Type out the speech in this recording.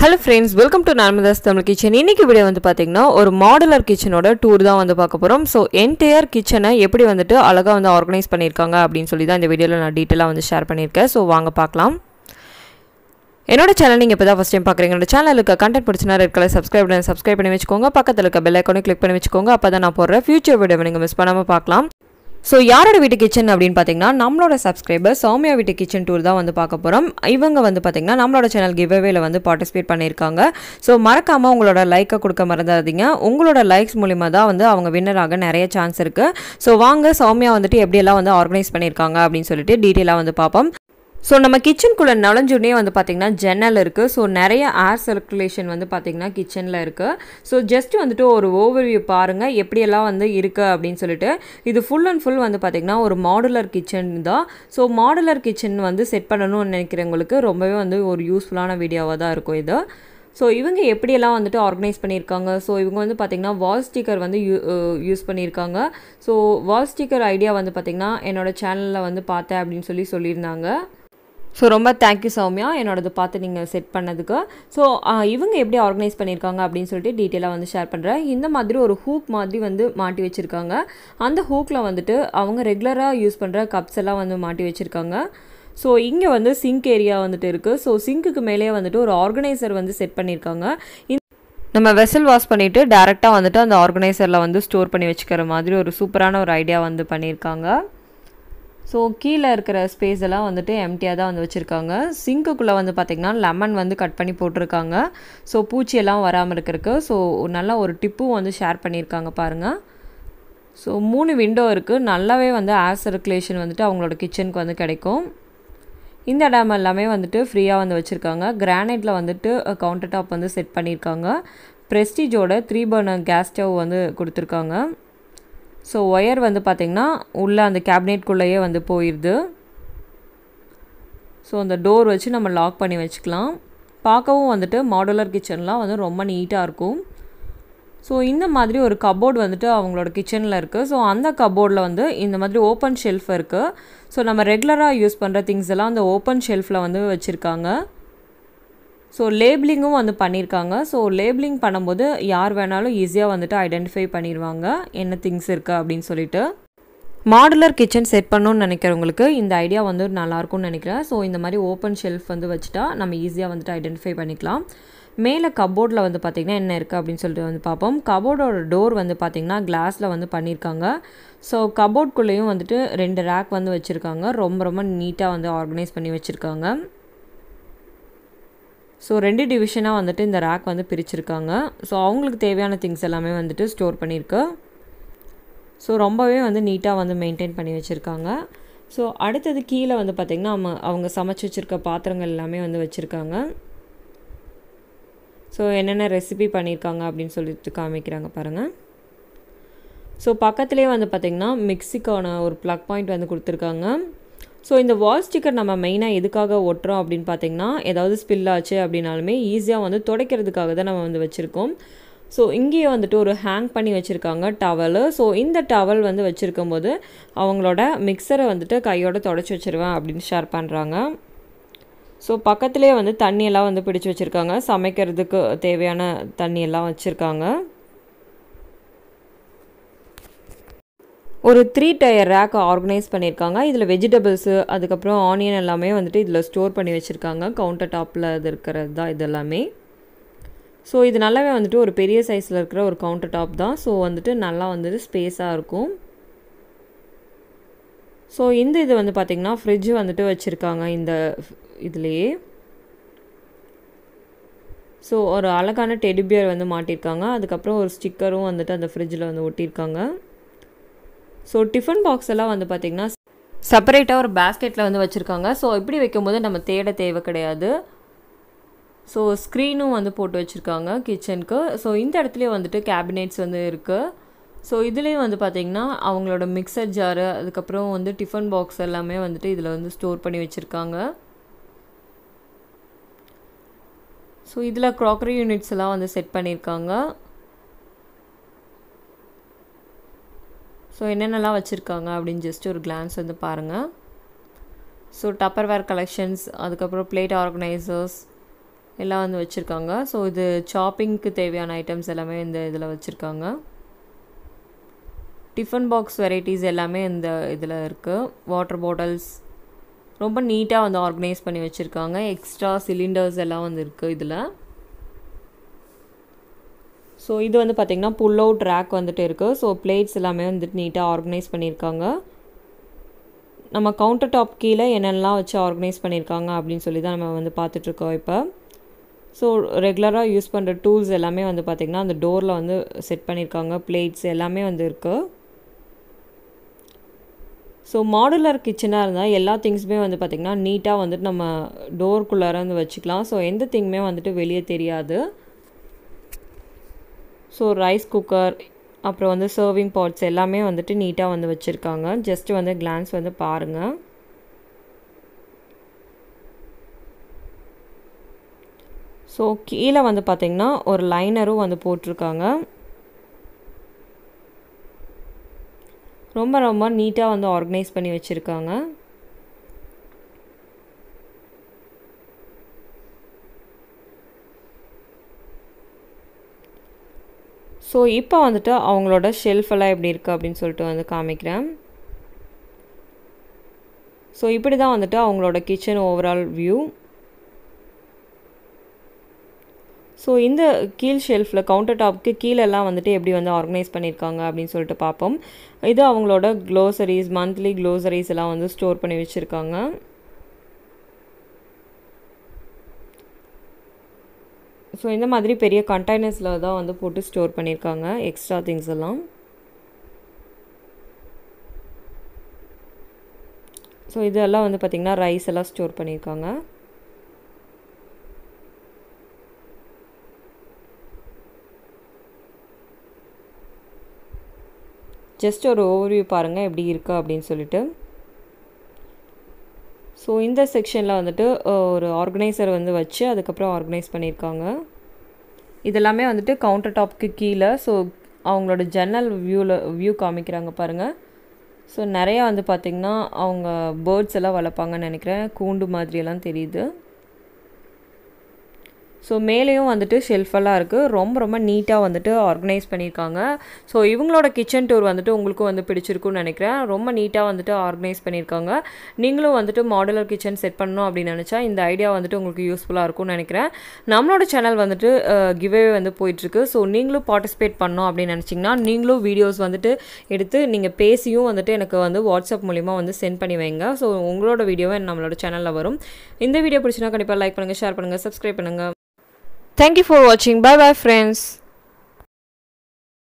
Hello friends welcome to Narmada's Tamil kitchen இன்னைக்கு video வந்து பார்த்தீங்கன்னா ஒரு மாடுலர் கிச்சனோட டூர் தான் வந்து பார்க்க போகிறோம் ஸோ என்டையர் கிச்சனை எப்படி வந்துட்டு அழகாக வந்து ஆர்கனைஸ் பண்ணியிருக்காங்க அப்படின்னு சொல்லி தான் இந்த வீடியோவில் நான் டீட்டெயிலாக வந்து ஷேர் பண்ணியிருக்கேன் ஸோ வாங்க பார்க்கலாம் என்னோட சேனல் நீங்கள் இப்போ தான் ஃபஸ்ட் டைம் பார்க்குறீங்க என்னோட சேனலுக்கு கண்டென்ட் பிடிச்சினா ரெட் கலர் சப்ஸ்கிரைப் பண்ணி சப்ஸ்கிரைப் பண்ணி வச்சுக்கோங்க பக்கத்தில் இருக்க பெல் ஐக்கானே கிளிக் பண்ணி வச்சுக்கோங்க அப்போ தான் நான் போடுற ஃபியூச்சர் வீடியோ நீங்கள் மிஸ் பண்ணாமல் பார்க்கலாம் ஸோ யாரோட வீட்டு கிச்சன் அப்படின்னு பார்த்தீங்கன்னா நம்மளோட சப்ஸ்கிரைபர் சௌமியா வீட்டு கிச்சன் டூர் தான் வந்து பார்க்க போகிறோம் இவங்க வந்து பார்த்தீங்கன்னா நம்மளோட சேனல் கிவ்அவேல வந்து பார்ட்டிசிபேட் பண்ணியிருக்காங்க ஸோ மறக்காமல் உங்களோட லைக்கை கொடுக்க மறந்துடாதீங்க உங்களோட லைக்ஸ் மூலிமா தான் வந்து அவங்க வின்னராக நிறைய சான்ஸ் இருக்குது ஸோ வாங்க சௌமியா வந்துட்டு எப்படியெல்லாம் வந்து ஆர்கனைஸ் பண்ணியிருக்காங்க அப்படின்னு சொல்லிட்டு டீட்டெயிலாக வந்து பார்ப்போம் ஸோ நம்ம கிச்சனுக்குள்ளே நுழைஞ்சுடனே வந்து பார்த்திங்கன்னா ஜன்னல் இருக்குது ஸோ நிறைய ஏர் சர்க்குலேஷன் வந்து பார்த்திங்கன்னா கிச்சனில் இருக்குது ஸோ ஜஸ்ட் வந்துட்டு ஒரு ஓவர்வியூ பாருங்கள் எப்படியெல்லாம் வந்து இருக்குது அப்படின்னு சொல்லிட்டு இது ஃபுல் அண்ட் ஃபுல் வந்து பார்த்திங்கன்னா ஒரு மாடுலர் கிச்சன் தான் ஸோ மாடுலர் கிச்சன் வந்து செட் பண்ணணும்னு நினைக்கிறவங்களுக்கு ரொம்பவே வந்து ஒரு யூஸ்ஃபுல்லான வீடியோவாக தான் இருக்கும் இது ஸோ இவங்க எப்படியெல்லாம் வந்துட்டு ஆர்கனைஸ் பண்ணியிருக்காங்க ஸோ இவங்க வந்து பார்த்திங்கன்னா வால் ஸ்டிக்கர் வந்து யூ யூஸ் பண்ணியிருக்காங்க ஸோ வால் ஸ்டிக்கர் ஐடியா வந்து பார்த்திங்கன்னா என்னோடய சேனலில் வந்து பார்த்தேன் அப்படின்னு சொல்லி சொல்லியிருந்தாங்க ஸோ ரொம்ப தேங்க்யூ சௌமியா என்னோடது பார்த்து நீங்கள் செட் பண்ணதுக்கு ஸோ இவங்க எப்படி ஆர்கனைஸ் பண்ணியிருக்காங்க அப்படின்னு சொல்லிட்டு டீட்டெயிலாக வந்து ஷேர் பண்ணுறேன் இந்த மாதிரி ஒரு ஹூக் மாதிரி வந்து மாட்டி வச்சுருக்காங்க அந்த ஹூக்கில் வந்துட்டு அவங்க ரெகுலராக யூஸ் பண்ணுற கப்ஸ் எல்லாம் வந்து மாட்டி வச்சுருக்காங்க ஸோ இங்கே வந்து சிங்க் ஏரியா வந்துட்டு இருக்குது ஸோ சிங்க்குக்கு மேலேயே வந்துட்டு ஒரு ஆர்கனைசர் வந்து செட் பண்ணியிருக்காங்க நம்ம வெசல் வாஷ் பண்ணிவிட்டு டேரெக்டாக வந்துட்டு அந்த ஆர்கனைசரில் வந்து ஸ்டோர் பண்ணி வச்சுக்கிற மாதிரி ஒரு சூப்பரான ஒரு ஐடியா வந்து பண்ணியிருக்காங்க ஸோ கீழே இருக்கிற ஸ்பேஸ் எல்லாம் வந்துட்டு எம்டியாக தான் வந்து வச்சுருக்காங்க சிங்க்குள்ளே வந்து பார்த்திங்கன்னா லெமன் வந்து கட் பண்ணி போட்டிருக்காங்க ஸோ பூச்சியெல்லாம் வராமல் இருக்கிறதுக்கு ஸோ நல்லா ஒரு டிப்பும் வந்து ஷேர் பண்ணியிருக்காங்க பாருங்கள் ஸோ மூணு விண்டோ இருக்குது நல்லாவே வந்து ஏர் சர்க்குலேஷன் வந்துட்டு அவங்களோட கிச்சனுக்கு வந்து கிடைக்கும் இந்த இடம் எல்லாமே வந்துட்டு ஃப்ரீயாக வந்து வச்சுருக்காங்க கிரானைட்டில் வந்துட்டு கவுண்டர் டாப் வந்து செட் பண்ணியிருக்காங்க ப்ரெஸ்டீஜோட த்ரீ பர்னர் கேஸ் ஸ்டவ் வந்து கொடுத்துருக்காங்க ஸோ ஒயர் வந்து பார்த்திங்கன்னா உள்ளே அந்த கேபினெட்குள்ளேயே வந்து போயிடுது ஸோ அந்த டோர் வச்சு நம்ம லாக் பண்ணி வச்சுக்கலாம் பார்க்கவும் வந்துட்டு மாடுலர் கிச்சன்லாம் வந்து ரொம்ப நீட்டாக இருக்கும் ஸோ இந்த மாதிரி ஒரு கபோர்டு வந்துட்டு அவங்களோட கிச்சனில் இருக்குது ஸோ அந்த கபோர்டில் வந்து இந்த மாதிரி ஓப்பன் ஷெல்ஃப் இருக்குது ஸோ நம்ம ரெகுலராக யூஸ் பண்ணுற திங்ஸ் எல்லாம் அந்த ஓப்பன் ஷெல்ஃபில் வந்து வச்சுருக்காங்க ஸோ லேபிளிங்கும் வந்து பண்ணியிருக்காங்க ஸோ லேபிளிங் பண்ணும்போது யார் வேணாலும் ஈஸியாக வந்துட்டு ஐடென்டிஃபை பண்ணிடுவாங்க என்ன திங்ஸ் இருக்குது அப்படின்னு சொல்லிட்டு மாடுலர் கிச்சன் செட் பண்ணணும்னு நினைக்கிறவங்களுக்கு இந்த ஐடியா வந்து நல்லாயிருக்கும்னு நினைக்கிறேன் ஸோ இந்த மாதிரி ஓப்பன் ஷெல்ஃப் வந்து வச்சுட்டா நம்ம ஈஸியாக வந்துட்டு ஐடென்டிஃபை பண்ணிக்கலாம் மேலே கபோர்டில் வந்து பார்த்திங்கன்னா என்ன இருக்குது அப்படின்னு சொல்லிட்டு வந்து பார்ப்போம் கபோர்டோட டோர் வந்து பார்த்திங்கன்னா கிளாஸில் வந்து பண்ணியிருக்காங்க ஸோ கபோர்ட்குள்ளேயும் வந்துட்டு ரெண்டு ரேக் வந்து வச்சுருக்காங்க ரொம்ப ரொம்ப நீட்டாக வந்து ஆர்கனைஸ் பண்ணி வச்சுருக்காங்க ஸோ ரெண்டு டிவிஷனாக வந்துட்டு இந்த ரேக் வந்து பிரிச்சிருக்காங்க ஸோ அவங்களுக்கு தேவையான திங்ஸ் எல்லாமே வந்துட்டு ஸ்டோர் பண்ணியிருக்கு ஸோ ரொம்பவே வந்து நீட்டாக வந்து மெயின்டைன் பண்ணி வச்சுருக்காங்க ஸோ அடுத்தது கீழே வந்து பார்த்திங்கன்னா அவங்க அவங்க சமைச்சு வச்சுருக்க பாத்திரங்கள் எல்லாமே வந்து வச்சுருக்காங்க ஸோ என்னென்ன ரெசிபி பண்ணியிருக்காங்க அப்படின்னு சொல்லிட்டு காமிக்கிறாங்க பாருங்கள் ஸோ பக்கத்துலேயே வந்து பார்த்திங்கன்னா மிக்சிக்கான ஒரு ப்ளக் பாயிண்ட் வந்து கொடுத்துருக்காங்க ஸோ இந்த வால் ஸ்டிக்கர் நம்ம மெயினாக எதுக்காக ஒட்டுறோம் அப்படின்னு பார்த்தீங்கன்னா ஏதாவது ஸ்பில் ஆச்சு அப்படின்னாலுமே ஈஸியாக வந்து துடைக்கிறதுக்காக தான் நம்ம வந்து வச்சுருக்கோம் ஸோ இங்கேயே வந்துட்டு ஒரு ஹேங் பண்ணி வச்சுருக்காங்க டவலு ஸோ இந்த டவல் வந்து வச்சுருக்கும் போது அவங்களோட மிக்சரை வந்துட்டு கையோட தொடச்சி வச்சுருவேன் அப்படின்னு ஷேர் பண்ணுறாங்க ஸோ பக்கத்துலேயே வந்து தண்ணியெல்லாம் வந்து பிடிச்சி வச்சுருக்காங்க சமைக்கிறதுக்கு தேவையான தண்ணியெல்லாம் வச்சுருக்காங்க ஒரு த்ரீ டயர் ரேக் ஆர்கனைஸ் பண்ணியிருக்காங்க இதில் வெஜிடபிள்ஸு அதுக்கப்புறம் ஆனியன் எல்லாமே வந்துட்டு இதில் ஸ்டோர் பண்ணி வச்சுருக்காங்க கவுண்டர் டாப்பில் இது இருக்கிறது தான் இது எல்லாமே ஸோ இது நல்லாவே வந்துட்டு ஒரு பெரிய சைஸில் இருக்கிற ஒரு கவுண்டர் டாப் தான் ஸோ வந்துட்டு நல்லா வந்துட்டு ஸ்பேஸாக இருக்கும் ஸோ இந்த இது வந்து பார்த்திங்கன்னா ஃப்ரிட்ஜ் வந்துட்டு வச்சுருக்காங்க இந்த இதுலேயே ஸோ ஒரு அழகான டெடிபியர் வந்து மாட்டியிருக்காங்க அதுக்கப்புறம் ஒரு ஸ்டிக்கரும் வந்துட்டு அந்த ஃப்ரிட்ஜில் வந்து ஒட்டியிருக்காங்க ஸோ டிஃபன் பாக்ஸ் எல்லாம் வந்து பார்த்திங்கன்னா செப்பரேட்டாக ஒரு பேஸ்கெட்டில் வந்து வச்சுருக்காங்க ஸோ இப்படி வைக்கும்போது நம்ம தேட தேவை கிடையாது ஸோ ஸ்க்ரீனும் வந்து போட்டு வச்சுருக்காங்க கிச்சனுக்கு ஸோ இந்த இடத்துலையே வந்துட்டு கேபினெட்ஸ் வந்து இருக்குது ஸோ இதுலேயும் வந்து பார்த்திங்கன்னா அவங்களோட மிக்சர் ஜாரு அதுக்கப்புறம் வந்து டிஃபன் பாக்ஸ் எல்லாமே வந்துட்டு இதில் வந்து ஸ்டோர் பண்ணி வச்சுருக்காங்க ஸோ இதில் க்ராக்கரி யூனிட்ஸ் எல்லாம் வந்து செட் பண்ணியிருக்காங்க ஸோ என்னென்னலாம் வச்சுருக்காங்க அப்படின்னு ஜஸ்ட் ஒரு கிளான்ஸ் வந்து பாருங்கள் ஸோ டப்பர்வேர் கலெக்ஷன்ஸ் அதுக்கப்புறம் பிளேட் ஆர்கனைசர்ஸ் எல்லாம் வந்து வச்சுருக்காங்க ஸோ இது சாப்பிங்க்கு தேவையான ஐட்டம்ஸ் எல்லாமே இந்த இதில் வச்சுருக்காங்க டிஃபன் பாக்ஸ் வெரைட்டிஸ் எல்லாமே இந்த இதில் இருக்குது வாட்டர் பாட்டில்ஸ் ரொம்ப நீட்டாக வந்து ஆர்கனைஸ் பண்ணி வச்சுருக்காங்க எக்ஸ்ட்ரா சிலிண்டர்ஸ் எல்லாம் வந்து இருக்குது இதில் ஸோ இது வந்து பார்த்திங்கன்னா புல் அவுட் ரேக் வந்துட்டு இருக்குது ஸோ பிளேட்ஸ் எல்லாமே வந்துட்டு நீட்டாக ஆர்கனைஸ் பண்ணியிருக்காங்க நம்ம கவுண்டர் டாப் கீழே என்னென்னலாம் வச்சு ஆர்கனைஸ் பண்ணியிருக்காங்க அப்படின்னு சொல்லி தான் நம்ம வந்து பார்த்துட்ருக்கோம் இப்போ ஸோ ரெகுலராக யூஸ் பண்ணுற டூல்ஸ் எல்லாமே வந்து பார்த்திங்கன்னா அந்த டோரில் வந்து செட் பண்ணியிருக்காங்க பிளேட்ஸ் எல்லாமே வந்து இருக்குது ஸோ மாடுலர் கிச்சனாக இருந்தால் எல்லா திங்ஸுமே வந்து பார்த்திங்கன்னா நீட்டாக வந்துட்டு நம்ம டோர்க்குள்ளார வந்து வச்சுக்கலாம் ஸோ எந்த திங்குமே வந்துட்டு வெளியே தெரியாது ஸோ ரைஸ் குக்கர் அப்புறம் வந்து சர்விங் பாட்ஸ் எல்லாமே வந்துட்டு நீட்டாக வந்து வச்சுருக்காங்க ஜஸ்ட்டு வந்து கிளான்ஸ் வந்து பாருங்கள் ஸோ கீழே வந்து பார்த்திங்கன்னா ஒரு லைனரும் வந்து போட்டிருக்காங்க ரொம்ப ரொம்ப நீட்டாக வந்து ஆர்கனைஸ் பண்ணி வச்சுருக்காங்க ஸோ இப்போ வந்துட்டு அவங்களோட ஷெல்ஃபெல்லாம் எப்படி இருக்குது அப்படின்னு சொல்லிட்டு வந்து காமிக்கிறேன் ஸோ இப்படி தான் வந்துட்டு அவங்களோட கிச்சன் ஓவரால் வியூ ஸோ இந்த கீழ் ஷெல்ஃபில் கவுண்டர் டாப்க்கு கீழெல்லாம் வந்துட்டு எப்படி வந்து ஆர்கனைஸ் பண்ணியிருக்காங்க அப்படின்னு சொல்லிட்டு பார்ப்போம் இது அவங்களோட க்ளோசரிஸ் மந்த்லி க்ளோசரிஸ் எல்லாம் வந்து ஸ்டோர் பண்ணி வச்சுருக்காங்க ஸோ இந்த மாதிரி பெரிய கண்டெய்னர்ஸில் தான் வந்து போட்டு ஸ்டோர் பண்ணியிருக்காங்க எக்ஸ்ட்ரா திங்ஸ் எல்லாம் ஸோ இதெல்லாம் வந்து பார்த்திங்கன்னா ரைஸ் எல்லாம் ஸ்டோர் பண்ணியிருக்காங்க ஜஸ்ட் ஒரு ஓவர்வியூ பாருங்கள் எப்படி இருக்குது அப்படின்னு சொல்லிட்டு ஸோ இந்த செக்ஷனில் வந்துட்டு ஒரு ஆர்கனைசர் வந்து வச்சு அதுக்கப்புறம் ஆர்கனைஸ் பண்ணியிருக்காங்க இதெல்லாமே வந்துட்டு கவுண்டர் டாப்க்கு கீழே ஸோ அவங்களோட ஜன்னல் வியூவில் வியூ காமிக்கிறாங்க பாருங்கள் ஸோ நிறையா வந்து பார்த்திங்கன்னா அவங்க பேர்ட்ஸ் எல்லாம் வளர்ப்பாங்கன்னு நினைக்கிறேன் கூண்டு மாதிரியெல்லாம் தெரியுது ஸோ மேலேயும் வந்துட்டு ஷெல்ஃபெல்லாம் இருக்குது ரொம்ப ரொம்ப நீட்டாக வந்துட்டு ஆர்கனைஸ் பண்ணியிருக்காங்க ஸோ இவங்களோட கிச்சன் டூர் வந்துட்டு உங்களுக்கும் வந்து பிடிச்சிருக்குன்னு நினைக்கிறேன் ரொம்ப நீட்டாக வந்துட்டு ஆர்கனைஸ் பண்ணியிருக்காங்க நீங்களும் வந்துட்டு மாடுலர் கிச்சன் செட் பண்ணணும் அப்படின்னு நினச்சா இந்த ஐடியா வந்துட்டு உங்களுக்கு யூஸ்ஃபுல்லாக இருக்கும்னு நினைக்கிறேன் நம்மளோட சேனல் வந்துட்டு கிவ்வே வந்து போயிட்டுருக்கு ஸோ நீங்களும் பார்ட்டிசிபேட் பண்ணோம் அப்படின்னு நினச்சிங்கன்னா நீங்களும் வீடியோஸ் வந்துட்டு எடுத்து நீங்கள் பேசியும் வந்துட்டு எனக்கு வந்து வாட்ஸ்அப் மூலிமா வந்து சென்ட் பண்ணி வைங்க ஸோ உங்களோட வீடியோவை நம்மளோட சேனலில் வரும் இந்த வீடியோ பிடிச்சினா கண்டிப்பாக லைக் பண்ணுங்கள் ஷேர் பண்ணுங்கள் சப்ஸ்கிரைப் பண்ணுங்கள் Thank you for watching. Bye bye friends.